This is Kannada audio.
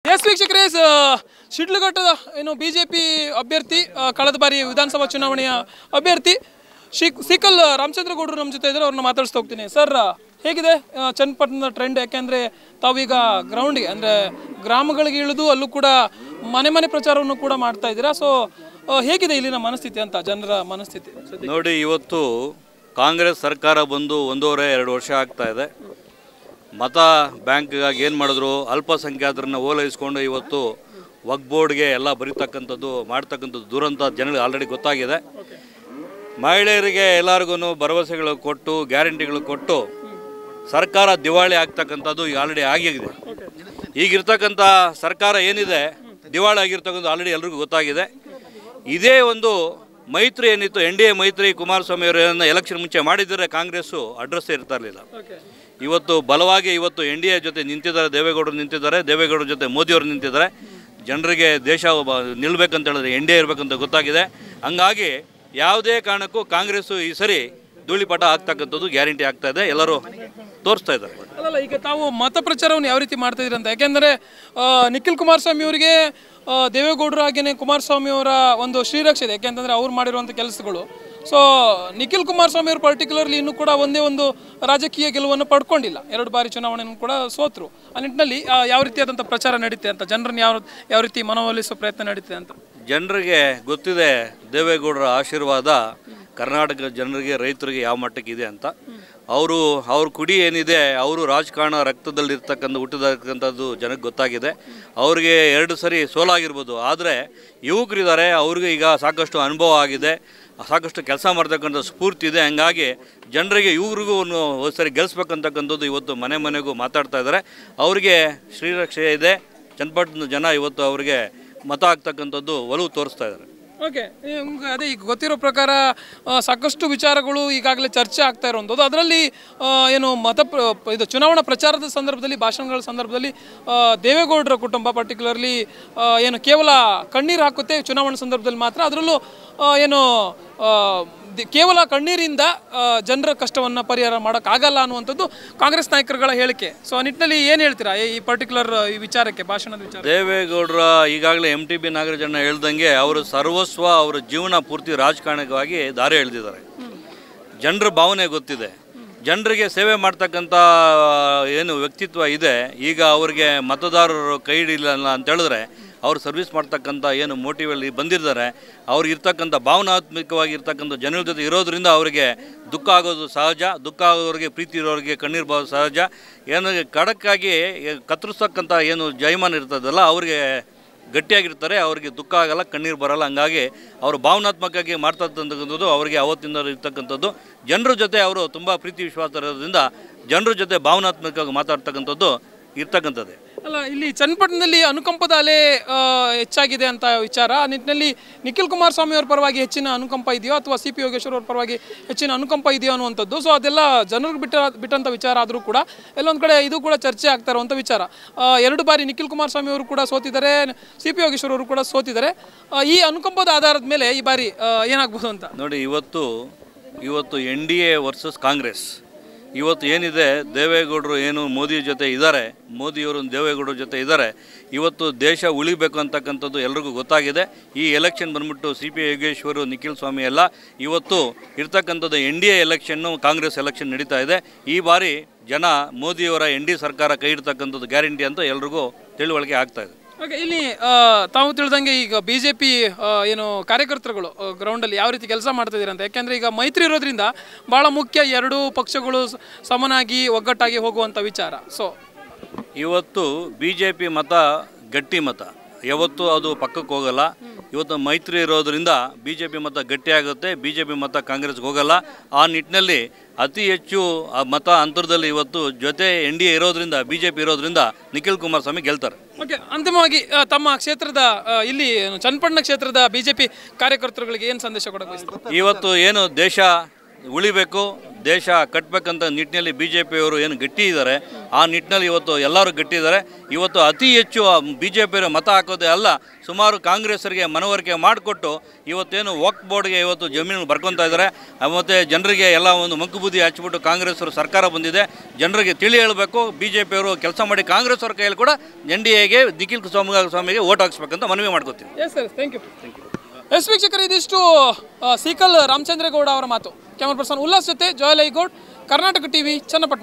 ಎಸ್ ವೀಕ್ಷಕರೇ ಸ- ಶಿಡ್ಲಘಟ್ಟದ ಏನು ಬಿ ಜೆ ಪಿ ಅಭ್ಯರ್ಥಿ ಆ, ಕಳೆದ ಬಾರಿ ವಿಧಾನಸಭಾ ಚುನಾವಣೆಯ ಅಭ್ಯರ್ಥಿ ಶಿಕ್ ಸಿಕಲ್ ರಾಮಚಂದ್ರ ಗೌಡರು ನಮ್ಮ ಜೊತೆ ಇದ್ದಾರೆ ಅವ್ರನ್ನ ಮಾತಾಡಿಸ್ತಾ ಹೋಗ್ತೀನಿ ಸರ್ ಹೇಗಿದೆ ಆ, ಚನ್ನಪಟ್ಟಣದ ಟ್ರೆಂಡ್ ಯಾಕೆಂದರೆ ತಾವೀಗ ಗ್ರೌಂಡ್ಗೆ ಅಂದರೆ ಗ್ರಾಮಗಳಿಗೆ ಇಳಿದು ಅಲ್ಲೂ ಕೂಡ ಮನೆ ಮನೆ ಪ್ರಚಾರವನ್ನು ಕೂಡ ಮಾಡ್ತಾ ಇದ್ದೀರಾ ಸೊ ಹೇಗಿದೆ ಇಲ್ಲಿನ ಮನಸ್ಥಿತಿ ಅಂತ ಜನರ ಮನಸ್ಥಿತಿ ಸದ್ಯ ನೋಡಿ ಇವತ್ತು ಕಾಂಗ್ರೆಸ್ ಸರ್ಕಾರ ಬಂದು ಒಂದೂವರೆ ಎರಡು ವರ್ಷ ಆಗ್ತಾ ಇದೆ ಮತ ಬ್ಯಾಂಕ್ಗಾಗಿ ಏನು ಮಾಡಿದ್ರು ಅಲ್ಪಸಂಖ್ಯಾತರನ್ನ ಓಲೈಸ್ಕೊಂಡು ಇವತ್ತು ವಕ್ ಬೋರ್ಡ್ಗೆ ಎಲ್ಲ ಬರೀತಕ್ಕಂಥದ್ದು ಮಾಡ್ತಕ್ಕಂಥದ್ದು ದುರಂತ ಜನಗಳಿಗೆ ಆಲ್ರೆಡಿ ಗೊತ್ತಾಗಿದೆ ಮಹಿಳೆಯರಿಗೆ ಎಲ್ಲರಿಗೂ ಭರವಸೆಗಳು ಕೊಟ್ಟು ಗ್ಯಾರಂಟಿಗಳು ಕೊಟ್ಟು ಸರ್ಕಾರ ದಿವಾಳಿ ಆಗ್ತಕ್ಕಂಥದ್ದು ಈಗ ಆಲ್ರೆಡಿ ಆಗಿದೆ ಈಗಿರ್ತಕ್ಕಂಥ ಸರ್ಕಾರ ಏನಿದೆ ದಿವಾಳಿ ಆಗಿರ್ತಕ್ಕಂಥ ಆಲ್ರೆಡಿ ಎಲ್ರಿಗೂ ಗೊತ್ತಾಗಿದೆ ಇದೇ ಒಂದು ಮೈತ್ರಿ ಏನಿತ್ತು ಎನ್ ಡಿ ಎ ಮೈತ್ರಿ ಕುಮಾರಸ್ವಾಮಿ ಅವರನ್ನು ಎಲೆಕ್ಷನ್ ಮುಂಚೆ ಮಾಡಿದರೆ ಕಾಂಗ್ರೆಸ್ಸು ಅಡ್ರೆಸ್ಸೇ ಇರ್ತಾ ಇರಲಿಲ್ಲ ಇವತ್ತು ಬಲವಾಗಿ ಇವತ್ತು ಎನ್ ಡಿ ಎ ಜೊತೆ ನಿಂತಿದ್ದಾರೆ ದೇವೇಗೌಡರು ನಿಂತಿದ್ದಾರೆ ದೇವೇಗೌಡರ ಜೊತೆ ಮೋದಿಯವರು ನಿಂತಿದ್ದಾರೆ ಜನರಿಗೆ ದೇಶ ಒಬ್ಬ ನಿಲ್ಬೇಕಂತ ಹೇಳಿದ್ರೆ ಎನ್ ಡಿ ಎ ಇರಬೇಕಂತ ಗೊತ್ತಾಗಿದೆ ಹಂಗಾಗಿ ಯಾವುದೇ ಕಾರಣಕ್ಕೂ ಕಾಂಗ್ರೆಸ್ಸು ಈ ಸರಿ ಧೂಳಿಪಟ ಆಗ್ತಕ್ಕಂಥದ್ದು ಗ್ಯಾರಂಟಿ ಆಗ್ತಾ ಇದೆ ಎಲ್ಲರೂ ತೋರಿಸ್ತಾ ಇದ್ದಾರೆ ಅಲ್ಲಲ್ಲ ಈಗ ತಾವು ಮತ ಪ್ರಚಾರವನ್ನು ಯಾವ ರೀತಿ ಮಾಡ್ತಾ ಇದ್ದೀರಿ ಅಂತ ಯಾಕೆಂದರೆ ಆ, ನಿಖಿಲ್ ಕುಮಾರಸ್ವಾಮಿ ಅವರಿಗೆ ಆ, ದೇವೇಗೌಡರು ಹಾಗೇನೆ ಕುಮಾರಸ್ವಾಮಿ ಅವರ ಒಂದು ಶ್ರೀರಕ್ಷೆ ಇದೆ ಯಾಕೆಂತಂದ್ರೆ ಅವ್ರು ಮಾಡಿರುವಂಥ ಕೆಲಸಗಳು ಸೊ ನಿಖಿಲ್ ಕುಮಾರಸ್ವಾಮಿ ಅವರು ಪರ್ಟಿಕ್ಯುಲರ್ಲಿ ಇನ್ನೂ ಕೂಡ ಒಂದೇ ಒಂದು ರಾಜಕೀಯ ಗೆಲುವನ್ನು ಪಡ್ಕೊಂಡಿಲ್ಲ ಎರಡು ಬಾರಿ ಚುನಾವಣೆಯನ್ನು ಕೂಡ ಸೋತರು ಆ ನಿಟ್ಟಿನಲ್ಲಿ ಆ, ಯಾವ ರೀತಿಯಾದಂಥ ಪ್ರಚಾರ ನಡೀತೆ ಅಂತ ಜನರನ್ನು ಯಾವ ಯಾವ ರೀತಿ ಮನವೊಲಿಸುವ ಪ್ರಯತ್ನ ನಡೀತಿದೆ ಅಂತ ಜನರಿಗೆ ಗೊತ್ತಿದೆ ದೇವೇಗೌಡರ ಆಶೀರ್ವಾದ ಕರ್ನಾಟಕದ ಜನರಿಗೆ ರೈತರಿಗೆ ಯಾವ ಮಟ್ಟಕ್ಕೆ ಇದೆ ಅಂತ ಅವರು ಅವ್ರ ಕುಡಿ ಏನಿದೆ ಅವರು ರಾಜಕಾರಣ ರಕ್ತದಲ್ಲಿ ಇರ್ತಕ್ಕಂಥ ಹುಟ್ಟಿದಕ್ಕಂಥದ್ದು ಜನಕ್ಕೆ ಗೊತ್ತಾಗಿದೆ ಅವ್ರಿಗೆ ಎರಡು ಸರಿ ಸೋಲಾಗಿರ್ಬೋದು ಆದರೆ ಯುವಕರಿದ್ದಾರೆ ಅವ್ರಿಗೆ ಈಗ ಸಾಕಷ್ಟು ಅನುಭವ ಆಗಿದೆ ಸಾಕಷ್ಟು ಕೆಲಸ ಮಾಡ್ತಕ್ಕಂಥ ಸ್ಫೂರ್ತಿ ಇದೆ ಹಂಗಾಗಿ ಜನರಿಗೆ ಇವ್ರಿಗೂ ಒಂದು ಸರಿ ಗೆಲ್ಲಿಸ್ಬೇಕಂತಕ್ಕಂಥದ್ದು ಇವತ್ತು ಮನೆ ಮನೆಗೂ ಮಾತಾಡ್ತಾ ಇದ್ದಾರೆ ಅವರಿಗೆ ಶ್ರೀರಕ್ಷೆ ಇದೆ ಚನ್ನಪಟ್ಟಣದ ಜನ ಇವತ್ತು ಅವರಿಗೆ ಮತ ಆಗ್ತಕ್ಕಂಥದ್ದು ಒಲವು ತೋರಿಸ್ತಾ ಇದ್ದಾರೆ ಓಕೆ ಅದೇ ಈಗ ಗೊತ್ತಿರೋ ಪ್ರಕಾರ ಆ, ಸಾಕಷ್ಟು ವಿಚಾರಗಳು ಈಗಾಗಲೇ ಚರ್ಚೆ ಆಗ್ತಾ ಇರುವಂಥದ್ದು ಅದರಲ್ಲಿ ಆ, ಏನು ಮತ ಪ್ರ- ಪ- ಇದು ಚುನಾವಣಾ ಪ್ರಚಾರದ ಸಂದರ್ಭದಲ್ಲಿ ಭಾಷಣಗಳ ಸಂದರ್ಭದಲ್ಲಿ ಆ, ದೇವೇಗೌಡರ ಕುಟುಂಬ ಪರ್ಟಿಕ್ಯುಲರ್ಲಿ ಏನು ಕೇವಲ ಕಣ್ಣೀರು ಹಾಕುತ್ತೆ ಚುನಾವಣಾ ಸಂದರ್ಭದಲ್ಲಿ ಮಾತ್ರ ಅದರಲ್ಲೂ ಆ, ಏನು ಆ, ದಿ- ಕೇವಲ ಕಣ್ಣೀರಿಂದ ಆ, ಜನರ ಕಷ್ಟವನ್ನು ಪರಿಹಾರ ಮಾಡೋಕ್ಕಾಗಲ್ಲ ಅನ್ನುವಂಥದ್ದು ಕಾಂಗ್ರೆಸ್ ನಾಯಕರುಗಳ ಹೇಳಿಕೆ ಸೊ ಆ ನಿಟ್ಟಿನಲ್ಲಿ ಏನು ಹೇಳ್ತೀರಾ ಈ ಪರ್ಟಿಕ್ಯುಲರ್ ಈ ವಿಚಾರಕ್ಕೆ ಭಾಷಣದ ವಿಚಾರ ದೇವೇಗೌಡರ ಈಗಾಗಲೇ ಎಂ ಟಿ ಬಿ ನಾಗರಾಜಣ್ಣ ಹೇಳ್ದಂಗೆ ಅವರು ಸರ್ವಸ್ವ ಅವರ ಜೀವನ ಪೂರ್ತಿ ರಾಜಕಾರಣವಾಗಿ ದಾರಿ ಎಳೆದಿದ್ದಾರೆ ಜನರ ಭಾವನೆ ಗೊತ್ತಿದೆ ಜನರಿಗೆ ಸೇವೆ ಮಾಡ್ತಕ್ಕಂಥ ಏನು ವ್ಯಕ್ತಿತ್ವ ಇದೆ ಈಗ ಅವ್ರಿಗೆ ಮತದಾರರು ಕೈ ಹಿಡಿಲಿಲ್ಲ ಅಂತ ಹೇಳಿದ್ರೆ ಅವ್ರು ಸರ್ವಿಸ್ ಮಾಡ್ತಕ್ಕಂಥ ಏನು ಮೋಟಿವಲ್ಲಿ ಬಂದಿದ್ದಾರೆ ಅವ್ರಿಗೆ ಇರ್ತಕ್ಕಂಥ ಭಾವನಾತ್ಮಕವಾಗಿ ಇರ್ತಕ್ಕಂಥ ಜನರ ಜೊತೆ ಇರೋದ್ರಿಂದ ಅವರಿಗೆ ದುಃಖ ಆಗೋದು ಸಹಜ ದುಃಖ ಆಗೋರಿಗೆ ಪ್ರೀತಿ ಇರೋರಿಗೆ ಕಣ್ಣೀರು ಬರೋದು ಸಹಜ ಏನು ಖಡಕ್ಕಾಗಿ ಕತ್ತರಿಸ್ತಕ್ಕಂಥ ಏನು ಜಯಮಾನ ಇರ್ತದಲ್ಲ ಅವ್ರಿಗೆ ಗಟ್ಟಿಯಾಗಿರ್ತಾರೆ ಅವ್ರಿಗೆ ದುಃಖ ಆಗಲ್ಲ ಕಣ್ಣೀರು ಬರಲ್ಲ ಹಂಗಾಗಿ ಅವರು ಭಾವನಾತ್ಮಕವಾಗಿ ಮಾಡ್ತಾ ಇರ್ತಕ್ಕಂಥದ್ದು ಅವರಿಗೆ ಅವತ್ತಿಂದ ಇರ್ತಕ್ಕಂಥದ್ದು ಜನರ ಜೊತೆ ಅವರು ತುಂಬ ಪ್ರೀತಿ ವಿಶ್ವಾಸ ಇರೋದ್ರಿಂದ ಜನರ ಜೊತೆ ಭಾವನಾತ್ಮಕವಾಗಿ ಮಾತಾಡ್ತಕ್ಕಂಥದ್ದು ಇರ್ತಕ್ಕಂಥದ್ದೇ ಅಲ್ಲ ಇಲ್ಲಿ ಚನ್ನಪಟ್ಟಣದಲ್ಲಿ ಅನುಕಂಪದ ಅಲೆ ಆ, ಹೆಚ್ಚಾಗಿದೆ ಅಂತ ವಿಚಾರ ಆ ನಿಟ್ಟಿನಲ್ಲಿ ನಿಖಿಲ್ ಕುಮಾರಸ್ವಾಮಿ ಅವ್ರ ಪರವಾಗಿ ಹೆಚ್ಚಿನ ಅನುಕಂಪ ಇದೆಯೋ ಅಥವಾ ಸಿ ಪಿ ಯೋಗೇಶ್ವರ್ ಅವ್ರ ಪರವಾಗಿ ಹೆಚ್ಚಿನ ಅನುಕಂಪ ಇದೆಯೋ ಅನ್ನುವಂಥದ್ದು ಸೊ ಅದೆಲ್ಲ ಜನರಿಗೆ ಬಿಟ್ಟ ಬಿಟ್ಟಂಥ ವಿಚಾರ ಆದರೂ ಕೂಡ ಎಲ್ಲೊಂದು ಕಡೆ ಇದು ಕೂಡ ಚರ್ಚೆ ಆಗ್ತಾ ಇರುವಂಥ ವಿಚಾರ ಆ, ಎರಡು ಬಾರಿ ನಿಖಿಲ್ ಕುಮಾರಸ್ವಾಮಿ ಅವರು ಕೂಡ ಸೋತಿದ್ದಾರೆ ಸಿ ಪಿ ಯೋಗೇಶ್ವರ್ ಅವರು ಕೂಡ ಸೋತಿದ್ದಾರೆ ಆ, ಈ ಅನುಕಂಪದ ಆಧಾರದ ಮೇಲೆ ಈ ಬಾರಿ ಆ, ಏನಾಗ್ಬೋದು ಅಂತ ನೋಡಿ ಇವತ್ತು ಇವತ್ತು N D A versus Congress ಇವತ್ತು ಏನಿದೆ ದೇವೇಗೌಡರು ಏನು ಮೋದಿ ಜೊತೆ ಇದ್ದಾರೆ ಮೋದಿಯವರು ದೇವೇಗೌಡರ ಜೊತೆ ಇದ್ದಾರೆ ಇವತ್ತು ದೇಶ ಉಳಿಬೇಕು ಅಂತಕ್ಕಂಥದ್ದು ಎಲ್ರಿಗೂ ಗೊತ್ತಾಗಿದೆ ಈ ಎಲೆಕ್ಷನ್ ಬಂದ್ಬಿಟ್ಟು ಸಿ ಪಿ ಯೋಗೇಶ್ವರು ನಿಖಿಲ್ ಸ್ವಾಮಿ ಎಲ್ಲ ಇವತ್ತು ಇರ್ತಕ್ಕಂಥದ್ದು N D A election Congress election ನಡೀತಾ ಇದೆ ಈ ಬಾರಿ ಜನ ಮೋದಿಯವರ ಎನ್ ಡಿ ಸರ್ಕಾರ ಕೈ ಇಡ್ತಕ್ಕಂಥದ್ದು ಗ್ಯಾರಂಟಿ ಅಂತ ಎಲ್ರಿಗೂ ತಿಳುವಳಿಕೆ ಆಗ್ತಾ ಇದೆ ಓಕೆ ಇಲ್ಲಿ ಆ, ತಾವು ತಿಳಿದಂಗೆ ಈಗ ಬಿ ಜೆ ಪಿ ಏನು ಕಾರ್ಯಕರ್ತರುಗಳು ಗ್ರೌಂಡಲ್ಲಿ ಯಾವ ರೀತಿ ಕೆಲಸ ಮಾಡ್ತಾ ಇದ್ದೀರಾ ಅಂತ ಯಾಕೆಂದರೆ ಈಗ ಮೈತ್ರಿ ಇರೋದ್ರಿಂದ ಭಾಳ ಮುಖ್ಯ ಎರಡೂ ಪಕ್ಷಗಳು ಸ- ಸಮನಾಗಿ ಒಗ್ಗಟ್ಟಾಗಿ ಹೋಗುವಂಥ ವಿಚಾರ ಸೊ ಇವತ್ತು ಬಿ ಜೆ ಪಿ ಮತ ಗಟ್ಟಿ ಮತ ಯಾವತ್ತೂ ಅದು ಪಕ್ಕಕ್ಕೆ ಹೋಗಲ್ಲ ಇವತ್ತು ಮೈತ್ರಿ ಇರೋದ್ರಿಂದ ಬಿ ಜೆ ಪಿ ಮತ ಗಟ್ಟಿಯಾಗುತ್ತೆ ಬಿ ಜೆ ಪಿ ಮತ ಕಾಂಗ್ರೆಸ್ಗೆ ಹೋಗಲ್ಲ ಆ ನಿಟ್ಟಿನಲ್ಲಿ ಅತಿ ಹೆಚ್ಚು ಆ ಮತ ಅಂತರದಲ್ಲಿ ಇವತ್ತು ಜೊತೆ ಎನ್ ಡಿ ಎ ಇರೋದ್ರಿಂದ ಬಿ ಜೆ ಪಿ ಇರೋದ್ರಿಂದ ನಿಖಿಲ್ ಕುಮಾರಸ್ವಾಮಿ ಗೆಲ್ತಾರೆ ಓಕೆ ಅಂತಿಮವಾಗಿ ಆ, ತಮ್ಮ ಕ್ಷೇತ್ರದ ಆ, ಇಲ್ಲಿ ಏನು ಚನ್ನಪಟ್ಟಣ ಕ್ಷೇತ್ರದ ಬಿ ಜೆ ಪಿ ಕಾರ್ಯಕರ್ತರುಗಳಿಗೆ ಏನು ಸಂದೇಶ ಕೊಡಬೇಕು ಬಯಸ್ತೀರಾ? ಇವತ್ತು ಏನು ದೇಶ ಉಳಿಬೇಕು ದೇಶ ಕಟ್ಟಬೇಕಂತ ನಿಟ್ಟಿನಲ್ಲಿ ಬಿ ಜೆ ಪಿಯವರು ಏನು ಗಟ್ಟಿ ಇದ್ದಾರೆ ಆ ನಿಟ್ಟಿನಲ್ಲಿ ಇವತ್ತು ಎಲ್ಲರೂ ಗಟ್ಟಿ ಇದ್ದಾರೆ ಇವತ್ತು ಅತಿ ಹೆಚ್ಚು ಬಿ ಜೆ ಪಿಯವರು ಮತ ಹಾಕೋದೇ ಅಲ್ಲ ಸುಮಾರು ಕಾಂಗ್ರೆಸ್ಸರಿಗೆ ಮನವರಿಕೆ ಮಾಡಿಕೊಟ್ಟು ಇವತ್ತೇನು ವಕ್ ಬೋರ್ಡ್ಗೆ ಇವತ್ತು ಜಮೀನು ಬರ್ಕೊತಾ ಇದ್ದಾರೆ ಮತ್ತು ಜನರಿಗೆ ಎಲ್ಲ ಒಂದು ಮಂಕುಬುದ್ಧಿ ಹಚ್ಚಿಬಿಟ್ಟು ಕಾಂಗ್ರೆಸ್ಸರು ಸರ್ಕಾರ ಬಂದಿದೆ ಜನರಿಗೆ ತಿಳಿ ಹೇಳಬೇಕು ಬಿ ಜೆ ಪಿಯವರು ಕೆಲಸ ಮಾಡಿ ಕಾಂಗ್ರೆಸ್ ಅವ್ರ ಕೈಯಲ್ಲಿ ಕೂಡ ಎನ್ ಡಿ ಎಗೆ ನಿಖಿಲ್ ಸ್ವಾಮಿ ಸ್ವಾಮಿಗೆ ಓಟ್ ಹಾಕ್ಸ್ಬೇಕಂತ ಮನವಿ ಮಾಡ್ಕೋತೀನಿ yes sir thank you yes ವೀಕ್ಷಕರು ಇದಿಷ್ಟು ಆ, ಸೀಕಲ್ ರಾಮಚಂದ್ರೇಗೌಡ ಅವರ ಮಾತು ಕ್ಯಾಮರಾ ಪರ್ಸನ್ ಉಲ್ಲಾಸ್ ಜೊತೆ ಜೋಯಲೈ ಗೌಡ್ ಕರ್ನಾಟಕ ಟಿವಿ ಚನ್ನಪಟ್ಟಣ